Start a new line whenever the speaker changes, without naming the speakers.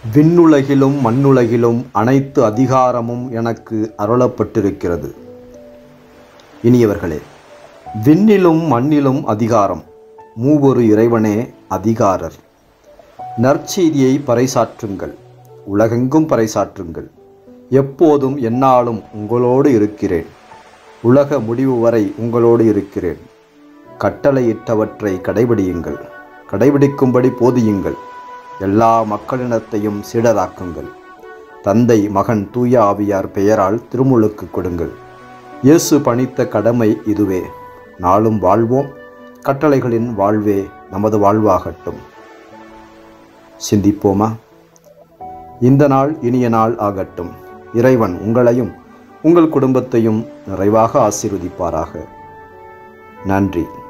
விண்ணுலகிலும் மண்ணுலகிலும் அனைத்து அதிகாரமும் எனக்கு அருளப்பட்டிருக்கிறது இனியவர்களே விண்ணிலும் மண்ணிலும் அதிகாரம் மூவொரு இறைவனே அதிகாரர் நற்செய்தியை பறைசாற்றுங்கள் உலகெங்கும் பறைசாற்றுங்கள் எப்போதும் எந்நாளும் உங்களோடு இருக்கிறேன் உலக முடிவு வரை உங்களோடு இருக்கிறேன் கட்டளையிட்டவற்றை கடைபிடியுங்கள் கடைபிடிக்கும்படி போதியுங்கள் எல்லா மக்களினத்தையும் சீடராக்குங்கள் தந்தை மகன் தூய ஆவியார் பெயரால் திருமுழுக்கு கொடுங்கள் இயேசு பணித்த கடமை இதுவே நாளும் வாழ்வோம் கட்டளைகளின் வாழ்வே நமது வாழ்வாகட்டும் சிந்திப்போமா இந்த நாள் இனிய நாள் ஆகட்டும் இறைவன் உங்களையும் உங்கள் குடும்பத்தையும் நிறைவாக ஆசீர்வதிப்பாராக நன்றி